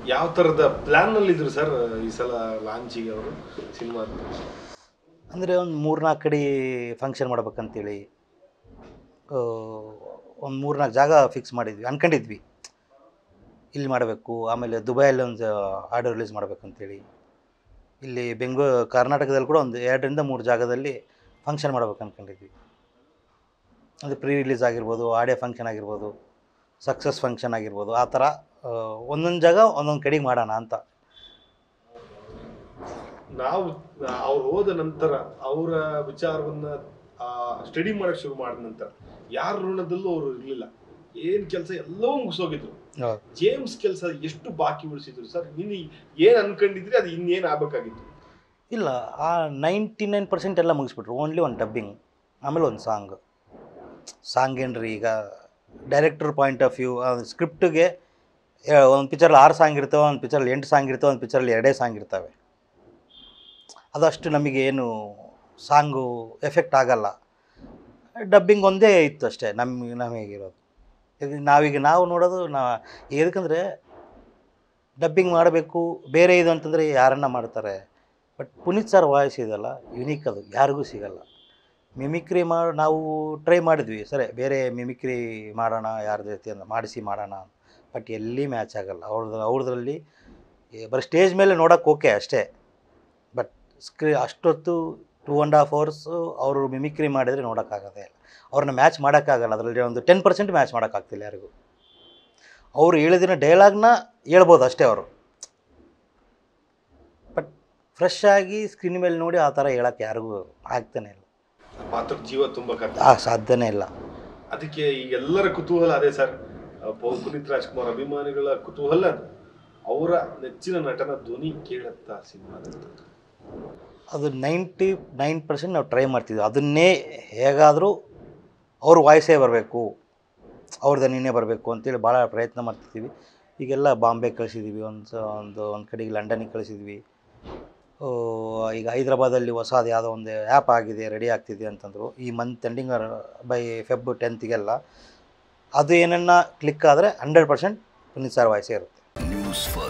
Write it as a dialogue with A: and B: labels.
A: ಯಾವ ಥರದ ಪ್ಲ್ಯಾನಲ್ಲಿ ಇದ್ರು ಸರ್ ಈ ಸಲ ಲಾಂಚಿಗೆ ಅವರು ಸಿನಿಮಾ
B: ಅಂದರೆ ಒಂದು ಮೂರ್ನಾಲ್ಕು ಕಡೆ ಫಂಕ್ಷನ್ ಮಾಡ್ಬೇಕಂತೇಳಿ ಒಂದು ಮೂರ್ನಾಲ್ಕು ಜಾಗ ಫಿಕ್ಸ್ ಮಾಡಿದ್ವಿ ಅನ್ಕೊಂಡಿದ್ವಿ ಇಲ್ಲಿ ಮಾಡಬೇಕು ಆಮೇಲೆ ದುಬೈಯಲ್ಲಿ ಒಂದು ಆಡಿಯೋ ರಿಲೀಸ್ ಮಾಡ್ಬೇಕಂತೇಳಿ ಇಲ್ಲಿ ಬೆಂಗಳೂರು ಕರ್ನಾಟಕದಲ್ಲಿ ಕೂಡ ಒಂದು ಎರಡರಿಂದ ಮೂರು ಜಾಗದಲ್ಲಿ ಫಂಕ್ಷನ್ ಮಾಡ್ಬೇಕು ಅಂದ್ಕೊಂಡಿದ್ವಿ ಅದು ಪ್ರೀ ರಿಲೀಸ್ ಆಗಿರ್ಬೋದು ಆಡಿಯೋ ಫಂಕ್ಷನ್ ಆಗಿರ್ಬೋದು ಸಕ್ಸಸ್ ಫಂಕ್ಷನ್ ಆಗಿರ್ಬೋದು ಆ ಥರ ಒಂದೊಂದು ಜಾಗ ಒಂದೊಂದು ಕಡೆಗೆ ಮಾಡೋಣ ಅಂತ
A: ನಾವು ಅವ್ರು ಹೋದ ನಂತರ ಅವರ ವಿಚಾರವನ್ನ ಸ್ಟಡಿ ಮಾಡಕ್ ಶುರು ಮಾಡಿದ ನಂತರ ಯಾರ ಋಣದಲ್ಲೂ ಅವರು ಇರಲಿಲ್ಲ ಏನ್ ಕೆಲಸ ಎಲ್ಲವೂ ಮುಗಿಸೋಗಿದ್ರು ಜೇಮ್ಸ್ ಕೆಲಸ ಎಷ್ಟು ಬಾಕಿ ಉಳಿಸಿದ್ರು ಸರ್ ನೀನು ಏನ್ ಅನ್ಕೊಂಡಿದ್ರಿ ಅದು ಇನ್ನೇನ್ ಆಗ್ಬೇಕಾಗಿತ್ತು
B: ಇಲ್ಲ ಆ ನೈಂಟಿ ನೈನ್ ಪರ್ಸೆಂಟ್ ಎಲ್ಲ ಮುಗಿಸ್ಬಿಟ್ರು ಓನ್ಲಿ ಒಂದು ಡಬ್ಬಿಂಗ್ ಆಮೇಲೆ ಒಂದು ಸಾಂಗ್ ಸಾಂಗ್ ಏನ್ರಿ ಈಗ ಡೈರೆಕ್ಟರ್ ಪಾಯಿಂಟ್ ಆಫ್ ವ್ಯೂ ಸ್ಕ್ರಿಪ್ಟಿಗೆ ಒಂದು ಪಿಕ್ಚರ್ಲಿ ಆರು ಸಾಂಗ್ ಇರ್ತವೆ ಒಂದು ಪಿಕ್ಚರ್ಲಿ ಎಂಟು ಸಾಂಗ್ ಇರ್ತವೆ ಒಂದು ಪಿಕ್ಚರ್ಲಿ ಎರಡೇ ಸಾಂಗ್ ಇರ್ತವೆ ಅದಷ್ಟು ನಮಗೆ ಏನು ಸಾಂಗು ಎಫೆಕ್ಟ್ ಆಗಲ್ಲ ಡಬ್ಬಿಂಗ್ ಒಂದೇ ಇತ್ತು ಅಷ್ಟೇ ನಮಗೆ ನಮಗಿರೋದು ಇದು ನಾವೀಗ ನಾವು ನೋಡೋದು ನಾ ಎದಕ್ಕಂದರೆ ಡಬ್ಬಿಂಗ್ ಮಾಡಬೇಕು ಬೇರೆ ಇದು ಅಂತಂದರೆ ಯಾರನ್ನ ಮಾಡ್ತಾರೆ ಬಟ್ ಪುನೀತ್ ಸರ್ ವಾಯ್ಸ್ ಇದೆಲ್ಲ ಯುನೀಕ್ ಅದು ಯಾರಿಗೂ ಸಿಗಲ್ಲ ಮಿಮಿಕ್ರಿ ಮಾಡಿ ನಾವು ಟ್ರೈ ಮಾಡಿದ್ವಿ ಸರಿ ಬೇರೆ ಮಿಮಿಕ್ರಿ ಮಾಡೋಣ ಯಾರ ಜೊತೆ ಅಂತ ಮಾಡಿಸಿ ಮಾಡೋಣ ಬಟ್ ಎಲ್ಲಿ ಮ್ಯಾಚ್ ಆಗಲ್ಲ ಅವ್ರದ್ದು ಅವ್ರದ್ರಲ್ಲಿ ಬರೀ ಸ್ಟೇಜ್ ಮೇಲೆ ನೋಡೋಕೆ ಓಕೆ ಅಷ್ಟೇ ಬಟ್ ಸ್ಕ್ರೀ ಅಷ್ಟೊತ್ತು ಟೂ ಆ್ಯಂಡ್ ಹಾಫ್ ಅವರ್ಸು ಅವರು ಮಿಮಿಕ್ರಿ ಮಾಡಿದರೆ ನೋಡೋಕ್ಕಾಗೋದೇ ಇಲ್ಲ ಅವ್ರನ್ನ ಮ್ಯಾಚ್ ಮಾಡೋಕ್ಕಾಗಲ್ಲ ಅದರಲ್ಲಿ ಒಂದು ಟೆನ್ ಪರ್ಸೆಂಟ್ ಮ್ಯಾಚ್ ಮಾಡೋಕ್ಕಾಗ್ತಿಲ್ಲ ಯಾರಿಗೂ ಅವರು ಹೇಳಿದಿನ ಡೈಲಾಗ್ನ ಹೇಳ್ಬೋದು ಅಷ್ಟೇ ಅವರು ಬಟ್ ಫ್ರೆಶ್ ಆಗಿ ಸ್ಕ್ರೀನ್ ಮೇಲೆ ನೋಡಿ ಆ ಥರ ಹೇಳೋಕ್ಕೆ ಯಾರಿಗೂ ಆಗ್ತಾನೆ ಇಲ್ಲ
A: ಆ ಪಾತ್ರ ಜೀವ ತುಂಬಕತ್ತ
B: ಆ ಸಾಧ್ಯನೇ ಇಲ್ಲ
A: ಅದಕ್ಕೆ ಈ ಎಲ್ಲರ ಕುತೂಹಲ ಅದೇ ಸರ್ ಪು- ಪುನೀತ್ ರಾಜ್ಕುಮಾರ್ ಅಭಿಮಾನಿಗಳ ಕುತೂಹಲ ಅದು ಅವರ ನೆಚ್ಚಿನ ನಟನ ಧ್ವನಿ ಕೇಳತ್ತ ಸಿನಿಮಾದಲ್ಲಿ
B: ಅದು ನೈಂಟಿ ನೈನ್ ಪರ್ಸೆಂಟ್ ನಾವು ಟ್ರೈ ಮಾಡ್ತಿದ್ವಿ ಅದನ್ನೇ ಹೇಗಾದರೂ ಅವ್ರ ವಾಯ್ಸೇ ಬರಬೇಕು ಅವ್ರ ದನಿನೇ ಬರಬೇಕು ಅಂತೇಳಿ ಭಾಳ ಪ್ರಯತ್ನ ಮಾಡ್ತಿದ್ದೀವಿ ಈಗೆಲ್ಲ ಬಾಂಬೆ ಕಳಿಸಿದ್ದೀವಿ ಒಂದು ಸ ಒಂದು ಒಂದು ಕಡೆಗೆ ಲಂಡನಿಗೆ ಕಳಿಸಿದ್ವಿ ಆ, ಈಗ ಹೈದ್ರಾಬಾದಲ್ಲಿ ಹೊಸದು ಯಾವುದೋ ಒಂದು ಆ್ಯಪ್ ಆಗಿದೆ ರೆಡಿ ಆಗ್ತಿದೆ ಅಂತಂದರು ಈ ಮಂತ್ ಎಂಡಿಂಗ್ ಬೈ ಫೆಬ್ ಟೆಂತಿಗೆಲ್ಲ ಅದು ಏನನ್ನ ಕ್ಲಿಕ್ ಆದರೆ ಹಂಡ್ರೆಡ್ ಪರ್ಸೆಂಟ್ ಪುನೀತ್ ಸರ್ ವಾಯ್ಸೇ ಇರುತ್ತೆ
C: ನ್ಯೂಸ್ ಫಸ್ಟ್